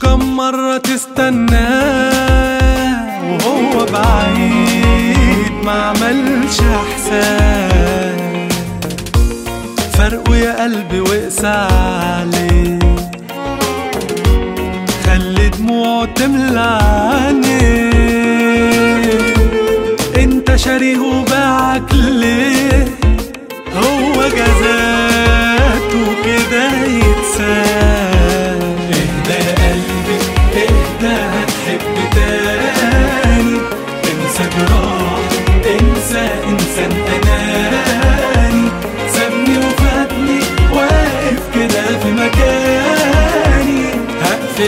كم مرة تستناه وهو بعيد ما عملش احسان فرقه يا قلبي وقسى عليه خلي دموعه تملى عينيه انت شاريه وباعك ليه هو جزاته كده يتسال اهدى يا قلبي اهدى هتحب تاني انسى جراح انسى انسان اناني سابني وفاتني واقف كده في مكاني هقفل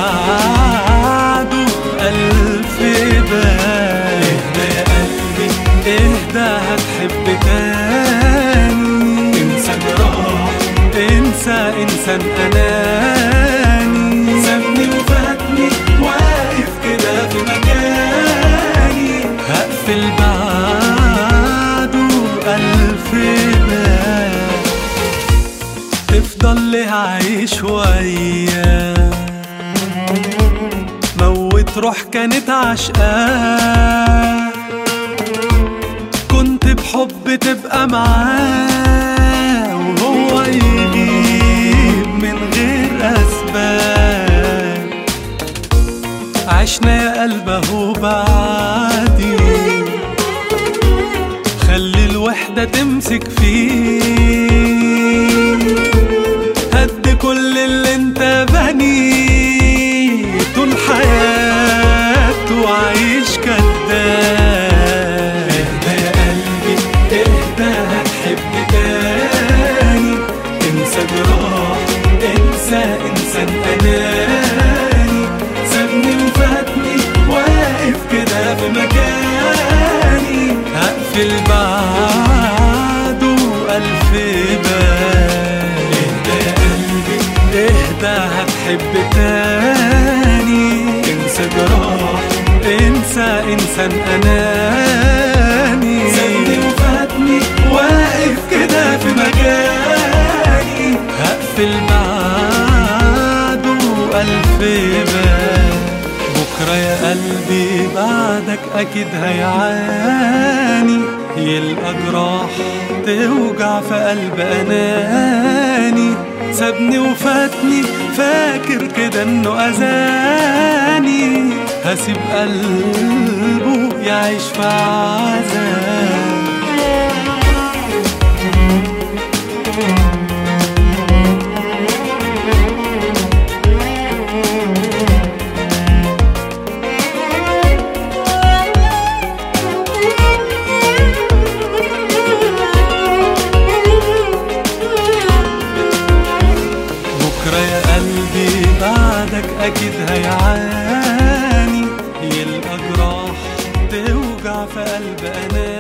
بعده ألف باب اهدى يا قلبي اهدى هتحب تاني انسى جراح انسى انسان اناني سابني وفاتني واقف كده في مكاني هقفل بعده ألف باب تفضل ليه عايش وياه موت روح كانت عشقاه كنت بحب تبقى معاه وهو يغيب من غير أسباب عشنا يا قلبه بعدي خلي الوحدة تمسك فيه هد كل اللي انت بنيه طول حياته عايش كداب اهدى يا قلبي اهدى هتحب تاني انسى جراح انسى انسان اناني سابني وفاتني واقف كده في مكاني هقفل بعده ألف باب اهدى يا قلبي اهدى هتحب تاني انسى جراح انسى انسان اناني سابني وفاتني واقف كده في مكاني هقفل بعده ألف باب بكرة يا قلبي بعدك أكيد هيعاني يلقى جراح توجع في قلب أناني سابني وفاتني فاكر كده إنه أذاني هسيب قلبه يعيش في عذاب بكرة يا قلبي بعدك أكيد هيعاني يلقى جراح توجع في قلب أنا